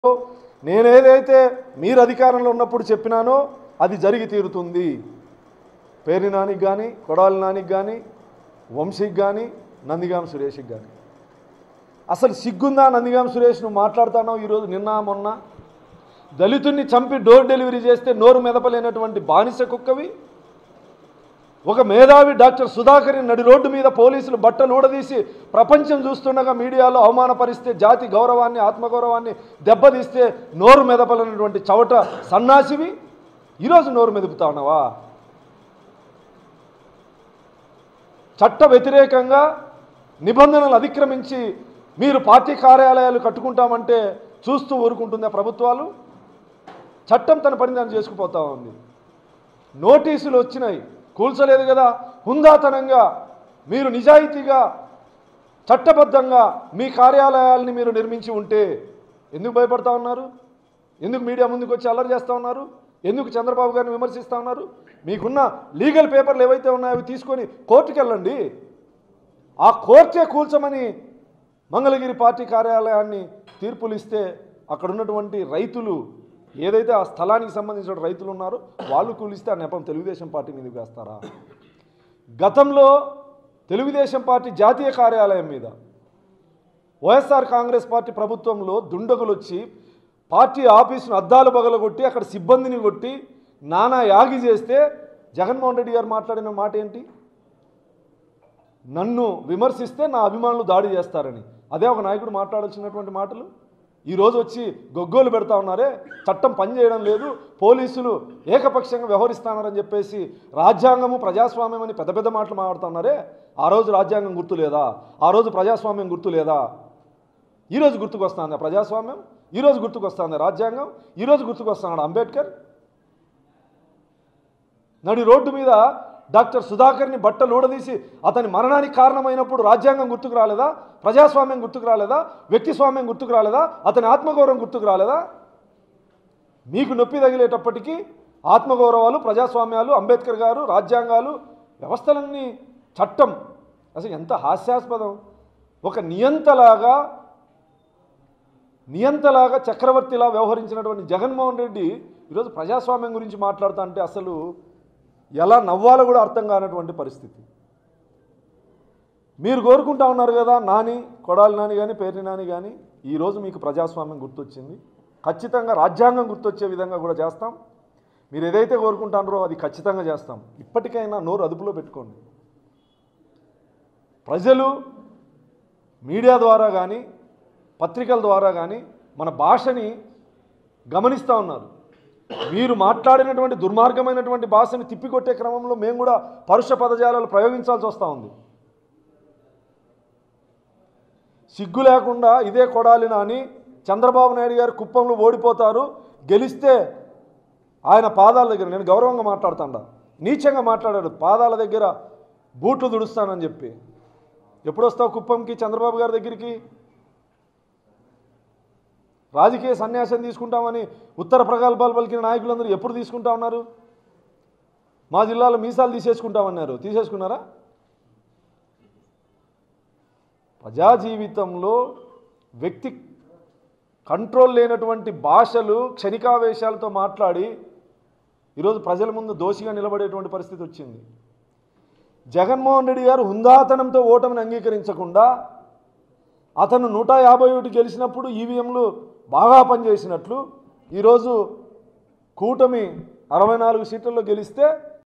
నేనేదైతే మీరు అధికారంలో ఉన్నప్పుడు చెప్పినానో అది జరిగి తీరుతుంది పేరు నానికి కానీ కొడాలి నానికి కానీ వంశీకి కానీ నందిగాం సురేష్కి కానీ అసలు సిగ్గుందా నందిగాం సురేష్ నువ్వు మాట్లాడుతున్నావు ఈరోజు నిన్న మొన్న దళితుణ్ణి చంపి డోర్ డెలివరీ చేస్తే నోరు మెదపలేనటువంటి బానిస కుక్కవి ఒక మేధావి డాక్టర్ సుధాకర్ని నడి రోడ్డు మీద పోలీసులు బట్టలు ఊడదీసి ప్రపంచం చూస్తుండగా మీడియాలో అవమానపరిస్తే జాతి గౌరవాన్ని ఆత్మగౌరవాన్ని దెబ్బతీస్తే నోరు మెదపలనటువంటి చవట సన్నాసివి ఈరోజు నోరు మెదుపుతా ఉన్నావా చట్ట వ్యతిరేకంగా నిబంధనలు అతిక్రమించి మీరు పార్టీ కార్యాలయాలు కట్టుకుంటామంటే చూస్తూ ఊరుకుంటుందా ప్రభుత్వాలు చట్టం తన పని దాన్ని చేసుకుపోతా ఉంది నోటీసులు వచ్చినాయి కూల్చలేదు కదా హుందాతనంగా మీరు నిజాయితీగా చట్టబద్ధంగా మీ కార్యాలయాల్ని మీరు నిర్మించి ఉంటే ఎందుకు భయపడతా ఉన్నారు ఎందుకు మీడియా ముందుకు వచ్చి అల్లరి చేస్తూ ఉన్నారు ఎందుకు చంద్రబాబు గారిని విమర్శిస్తూ ఉన్నారు మీకున్న లీగల్ పేపర్లు ఏవైతే ఉన్నాయో అవి తీసుకొని కోర్టుకు వెళ్ళండి ఆ కోర్టే కూల్చమని మంగళగిరి పార్టీ కార్యాలయాన్ని తీర్పులు ఇస్తే అక్కడ ఉన్నటువంటి రైతులు ఏదైతే ఆ స్థలానికి సంబంధించిన రైతులు ఉన్నారో వాళ్ళు కూలిస్తే ఆ నెపం తెలుగుదేశం పార్టీ మీదకి వేస్తారా గతంలో తెలుగుదేశం పార్టీ జాతీయ కార్యాలయం మీద వైఎస్ఆర్ కాంగ్రెస్ పార్టీ ప్రభుత్వంలో దుండగులు వచ్చి పార్టీ ఆఫీసును అద్దాలు బగలగొట్టి అక్కడ సిబ్బందిని కొట్టి నానా యాగి చేస్తే జగన్మోహన్ రెడ్డి గారు మాట్లాడిన మాట ఏంటి నన్ను విమర్శిస్తే నా అభిమానులు దాడి చేస్తారని అదే ఒక నాయకుడు మాట్లాడాల్సినటువంటి మాటలు ఈరోజు వచ్చి గొగ్గోలు పెడతా ఉన్నారే చట్టం పనిచేయడం లేదు పోలీసులు ఏకపక్షంగా వ్యవహరిస్తున్నారని చెప్పేసి రాజ్యాంగము ప్రజాస్వామ్యం అని పెద్ద పెద్ద మాటలు మాట్లాడుతున్నారే ఆ రోజు రాజ్యాంగం గుర్తు లేదా ఆ రోజు ప్రజాస్వామ్యం గుర్తు లేదా ఈరోజు గుర్తుకొస్తుందా ప్రజాస్వామ్యం ఈరోజు గుర్తుకొస్తుందా రాజ్యాంగం ఈరోజు గుర్తుకొస్తున్నాడు అంబేద్కర్ నడి రోడ్డు మీద డాక్టర్ సుధాకర్ని బట్టలు ఊడదీసి అతని మరణానికి కారణమైనప్పుడు రాజ్యాంగం గుర్తుకు రాలేదా ప్రజాస్వామ్యం గుర్తుకు రాలేదా వ్యక్తి స్వామ్యం గుర్తుకు రాలేదా అతని ఆత్మగౌరవం గుర్తుకు రాలేదా మీకు నొప్పి తగిలేటప్పటికీ ఆత్మగౌరవాలు ప్రజాస్వామ్యాలు అంబేద్కర్ గారు రాజ్యాంగాలు వ్యవస్థలన్నీ చట్టం అసలు ఎంత హాస్యాస్పదం ఒక నియంతలాగా నియంతలాగా చక్రవర్తిలా వ్యవహరించినటువంటి జగన్మోహన్ రెడ్డి ఈరోజు ప్రజాస్వామ్యం గురించి మాట్లాడుతా అంటే అసలు ఎలా నవ్వాలో కూడా అర్థం కానటువంటి పరిస్థితి మీరు కోరుకుంటా ఉన్నారు కదా నాని కొడాలి నాని కానీ పేర్ని నాని కానీ ఈరోజు మీకు ప్రజాస్వామ్యం గుర్తొచ్చింది ఖచ్చితంగా రాజ్యాంగం గుర్తొచ్చే విధంగా కూడా చేస్తాం మీరు ఏదైతే కోరుకుంటారో అది ఖచ్చితంగా చేస్తాం ఇప్పటికైనా నోరు అదుపులో పెట్టుకోండి ప్రజలు మీడియా ద్వారా కానీ పత్రికల ద్వారా కానీ మన భాషని గమనిస్తూ ఉన్నారు మీరు మాట్లాడినటువంటి దుర్మార్గమైనటువంటి భాషని తిప్పికొట్టే క్రమంలో మేము కూడా పరుష పదజాలాలు ప్రయోగించాల్సి వస్తూ ఉంది సిగ్గు లేకుండా ఇదే కొడాలి నాని చంద్రబాబు నాయుడు గారు కుప్పంలో ఓడిపోతారు గెలిస్తే ఆయన పాదాల దగ్గర నేను గౌరవంగా మాట్లాడుతాడా నీచంగా మాట్లాడాడు పాదాల దగ్గర బూట్లు దుడుస్తానని చెప్పి ఎప్పుడు వస్తావు కుప్పంకి చంద్రబాబు గారి దగ్గరికి రాజకీయ సన్యాసం తీసుకుంటామని ఉత్తర ప్రగల్భాలు పలికిన నాయకులందరూ ఎప్పుడు తీసుకుంటా ఉన్నారు మా జిల్లాలో మీసాలు తీసేసుకుంటామన్నారు తీసేసుకున్నారా ప్రజా జీవితంలో వ్యక్తి కంట్రోల్ లేనటువంటి భాషలు క్షణికావేశాలతో మాట్లాడి ఈరోజు ప్రజల ముందు దోషిగా నిలబడేటువంటి పరిస్థితి వచ్చింది జగన్మోహన్ రెడ్డి గారు హుందాతనంతో ఓటమిని అంగీకరించకుండా అతను నూట యాభై ఒకటి గెలిచినప్పుడు ఈవీఎంలు బాగా పనిచేసినట్లు ఈరోజు కూటమి అరవై నాలుగు సీట్లలో గెలిస్తే